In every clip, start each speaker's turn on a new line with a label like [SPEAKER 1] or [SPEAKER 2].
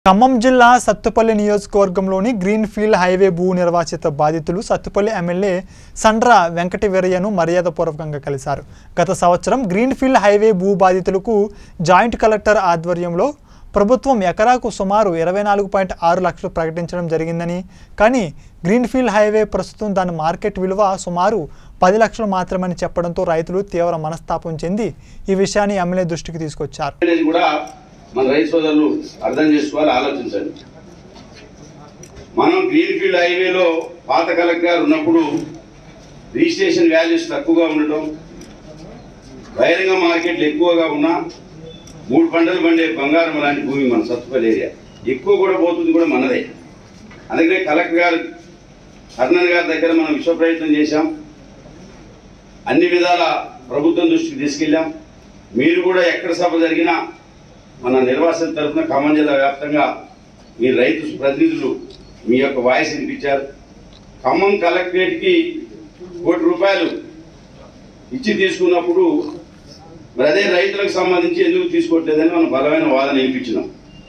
[SPEAKER 1] ఖమ్మం జిల్లా సత్తుపల్లి నియోజకవర్గంలోని green field highway భూ నిర్వాసిత బాధితులు సత్తుపల్లి ఎమ్మెల్యే సండ్ర వెంకట వీరయ్యను మర్యాదపూర్వకంగా కలిశారు గత సంవత్సరం గ్రీన్ ఫీల్డ్ హైవే భూ బాధితులకు జాయింట్ కలెక్టర్ ఆధ్వర్యంలో ప్రభుత్వం ఎకరాకు సుమారు ఇరవై నాలుగు పాయింట్ ఆరు లక్షలు ప్రకటించడం జరిగిందని కానీ గ్రీన్ ఫీల్డ్ హైవే ప్రస్తుతం దాని మార్కెట్ విలువ సుమారు పది లక్షలు మాత్రమని చెప్పడంతో రైతులు తీవ్ర మనస్తాపం చెంది ఈ విషయాన్ని ఎమ్మెల్యే దృష్టికి తీసుకొచ్చారు
[SPEAKER 2] అనేది కూడా మన రైతు సోదరులు అర్థం చేసుకోవాలి ఆలోచించండి మనం గ్రీన్ ఫీల్డ్ హైవేలో పాత కలెక్టర్ గారు ఉన్నప్పుడు రిజిస్ట్రేషన్ వాల్యూస్ తక్కువగా ఉండటం బహిరంగ మార్కెట్లు ఎక్కువగా ఉన్నా మూడు పంటలు పండే బంగారం లాంటి భూమి మన సత్తుపల్లి ఏరియా ఎక్కువ కూడా పోతుంది కూడా మనదే అందుకనే కలెక్టర్ గారు కర్ణన్ గారి దగ్గర మనం విశ్వ ప్రయత్నం చేశాం అన్ని విధాల ప్రభుత్వం దృష్టికి తీసుకెళ్ళాం మీరు కూడా ఎక్కడ సభ జరిగినా మన నిర్వాసన తరఫున ఖమ్మం జిల్లా వ్యాప్తంగా మీ రైతు ప్రతినిధులు మీ యొక్క వాయిస్ వినిపించారు ఖమ్మం కలెక్టరేట్కి కోటి రూపాయలు ఇచ్చి తీసుకున్నప్పుడు మరి అదే రైతులకు సంబంధించి ఎందుకు తీసుకోవట్లేదని మనం బలమైన వాదన వినిపించినాం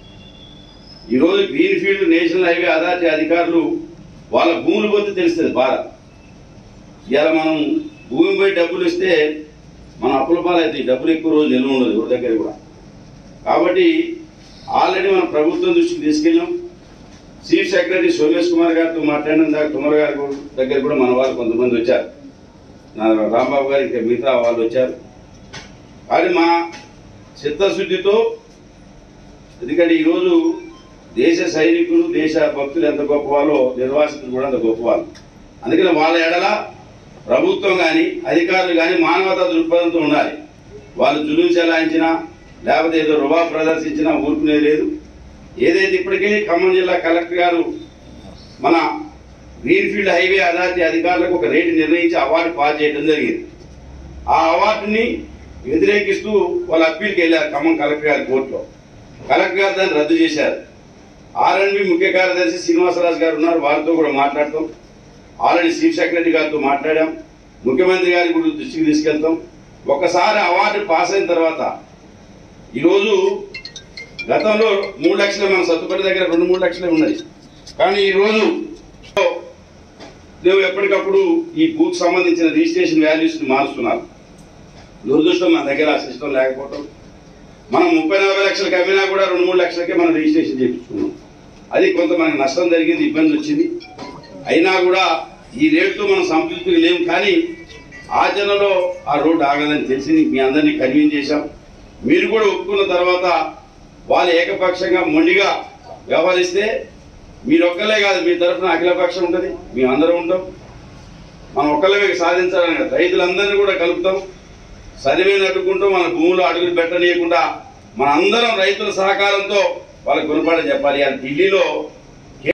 [SPEAKER 2] ఈరోజు green field national highway authority అధికారులు వాళ్ళ భూములు పోతే తెలుస్తుంది బాధ ఇవాళ మనం భూమి పోయి డబ్బులు ఇస్తే మన అప్పుల పాలైతే డబ్బులు ఎక్కువ రోజు నిల్వ ఉండదు ఎవరి దగ్గర కూడా కాబట్టి ఆల్రెడీ మనం ప్రభుత్వం దృష్టికి తీసుకెళ్ళాం చీఫ్ సెక్రటరీ సోమేష్ కుమార్ గారితో మాట్లాడిన దాకా కుమార్ గారి కూడా- దగ్గర కూడా మన వాళ్ళు కొంతమంది వచ్చారు నా రాంబాబు గారు ఇంకా మిగతా వాళ్ళు వచ్చారు కానీ మా చిత్తశుద్ధితో ఎందుకంటే ఈరోజు దేశ సైనికులు దేశ భక్తులు ఎంత గొప్పవాళ్ళో నిర్వాసితులు కూడా అంత గొప్పవాళ్ళు అందుకని వాళ్ళ ఎడల ప్రభుత్వం కానీ అధికారులు కానీ మానవతా దృక్పథంతో ఉండాలి వాళ్ళు జులుం చెలాయించినా లేకపోతే ఏదో రుబా ప్రదర్శించినా ఊరుకునేది లేదు ఏదైతే ఇప్పటికే ఖమ్మం జిల్లా కలెక్టర్ గారు మన గ్రీన్ఫీల్డ్ హైవే అథారిటీ అధికారులకు ఒక రేటు నిర్ణయించి అవార్డు పాస్ చేయడం జరిగింది ఆ అవార్డుని వ్యతిరేకిస్తూ వాళ్ళ అప్పీల్కి వెళ్ళారు ఖమ్మం కలెక్టర్ గారి కోర్టులో కలెక్టర్ గారు దాన్ని రద్దు చేశారు ఆర్ఎన్బి ముఖ్య కార్యదర్శి శ్రీనివాసరాజు గారు ఉన్నారు వారితో కూడా మాట్లాడతాం ఆల్రెడీ చీఫ్ సెక్రటరీ గారితో మాట్లాడాం ముఖ్యమంత్రి గారి కూడా దృష్టికి తీసుకెళ్తాం ఒకసారి అవార్డు పాస్ అయిన తర్వాత ఈరోజు గతంలో మూడు లక్షలు మన సత్తుపల్లి దగ్గర రెండు మూడు లక్షలే ఉన్నాయి కానీ ఈరోజు మేము ఎప్పటికప్పుడు ఈ బూత్ సంబంధించిన రిజిస్ట్రేషన్ వాల్యూస్ని మారుస్తున్నారు దురదృష్టం మన దగ్గర ఆ సిస్టమ్ లేకపోవటం మనం ముప్పై నలభై లక్షలకి అమ్మినా కూడా రెండు మూడు లక్షలకే మనం రిజిస్ట్రేషన్ చేయించుకున్నాం అది కొంత మనకి నష్టం జరిగింది ఇబ్బంది వచ్చింది అయినా కూడా ఈ రేటుతో మనం సంతృప్తిగా లేము కానీ ఆచరణలో ఆ రోడ్డు ఆగదని తెలిసి మీ అందరినీ కన్విన్స్ చేశాం మీరు కూడా ఒప్పుకున్న తర్వాత వాళ్ళు ఏకపక్షంగా మొండిగా వ్యవహరిస్తే మీరు ఒక్కలే కాదు మీ తరఫున అఖిలపక్షం ఉంటుంది మేము అందరం ఉంటాం మనం ఒక్కలమే సాధించాలని కాదు. రైతులందరినీ కూడా కలుపుతాం సర్వేని అడ్డుకుంటూ మన భూములు అడుగులు పెట్టనీయకుండా మన అందరం రైతుల సహకారంతో వాళ్ళకి గుణపాఠం చెప్పాలి అని ఢిల్లీలో